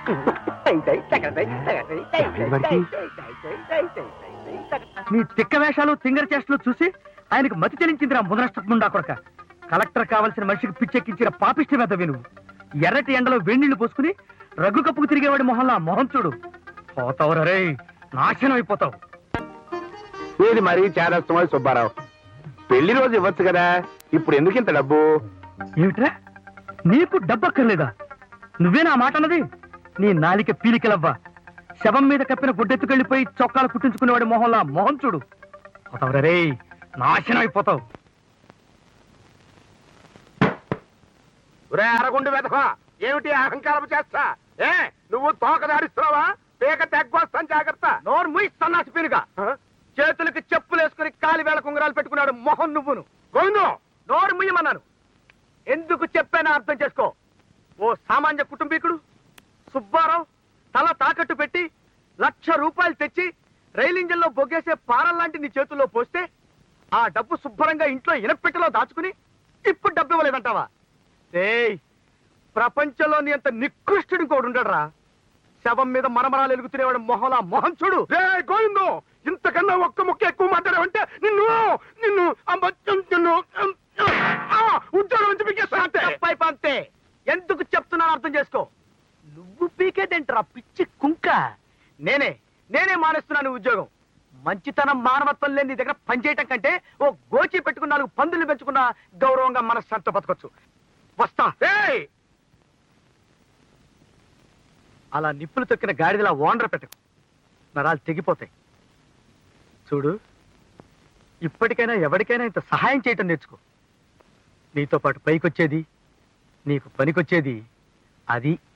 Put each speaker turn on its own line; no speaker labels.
నీ తిక్క వేషాలు తింగర చేష్టలు చూసి ఆయనకు మతి చెలించిందిరా ముదనష్టముండా కొరక కలెక్టర్ కావాల్సిన మనిషికి పిచ్చెక్కించిన పాపిష్టి మీద విను ఎర్రటి ఎండలో వేణీళ్లు పోసుకుని రగ్గు కప్పుకు తిరిగేవాడి మొహంలా మొహం చూడు పోతావు రే నాశనం అయిపోతావు
ఇది మరీ చేరస్తమని సుబ్బారావు పెళ్లి రోజు ఇవ్వచ్చు కదా ఇప్పుడు ఎందుకు ఇంత డబ్బు
ఏమిట్రా నీకు డబ్బక్కర్లేదా నువ్వే నా మాట అన్నది నీ నాలిక పీలికలవ్వా శవం మీద కప్పిన గుడ్డెత్తుకెళ్ళిపోయి చొక్కాలు కుట్టించుకునేవాడి మొహంలా మొహం చూడు పోతావు రే నాశనం అయిపోతావు
ఒరే అరగుండు వెధవా ఏమిటి అహంకారం చేస్తా ఏ నువ్వు తోక దాడిస్తున్నావా పేక తెగ్గొస్తాను జాగ్రత్త
నోరు ముయి సన్నాసి పీనుగా
ఆ?
చేతులకి చెప్పులు వేసుకుని కాలి వేళ కుంగరాలు పెట్టుకున్నాడు మొహం నువ్వును
గోవిందు
నోరు ముయ్యమన్నాను ఎందుకు చెప్పానో అర్థం చేసుకో ఓ సామాన్య కుటుంబీకుడు సుబ్బారావు తల తాకట్టు పెట్టి లక్ష రూపాయలు తెచ్చి రైలు ఇంజన్లో బొగ్గేసే పారల్లాంటి నీ చేతుల్లో పోస్తే ఆ డబ్బు శుభ్రంగా ఇంట్లో ఇనపెట్టెలో దాచుకుని ఇప్పుడు డబ్బు ఇవ్వలేదంటావా ఏయ్ ప్రపంచంలోని అంత నికృష్టుడు ఇంకోడు ఉండడరా శవం మీద మరమరాలు ఎలుగుతునేవాడు మొహలా మొహం చూడు
రే గోవిందు ఇంతకన్నా ఒక్క ముక్క ఎక్కువ మాట్లాడావంటే నిన్ను నిన్ను అమ్మచ్చం నిన్ను ఆ, ఉద్యోగం నుంచి పీకేస్తా అంతే
పై పంతే ఎందుకు చెప్తున్నాను అర్థం చేసుకో నువ్వు పీకేదేంట్రా పిచ్చి కుంక నేనే నేనే మానేస్తున్నాను ఈ ఉద్యోగం మంచితనం మానవత్వం లేని నీ దగ్గర పనిచేయటం కంటే ఓ గోచి పెట్టుకున్న నాలుగు పందులు పెంచుకున్న గౌరవంగా మనశ్శాంతి బతకొచ్చు వస్తా
ఏయ్
అలా నిప్పులు తొక్కిన గాడిదలా ఓండ్ర పెట్టకు నరాలు తెగిపోతాయి చూడు ఇప్పటికైనా ఎవరికైనా ఇంత సహాయం చేయటం నేర్చుకో నీతో పాటు పైకొచ్చేది నీకు పనికొచ్చేది అది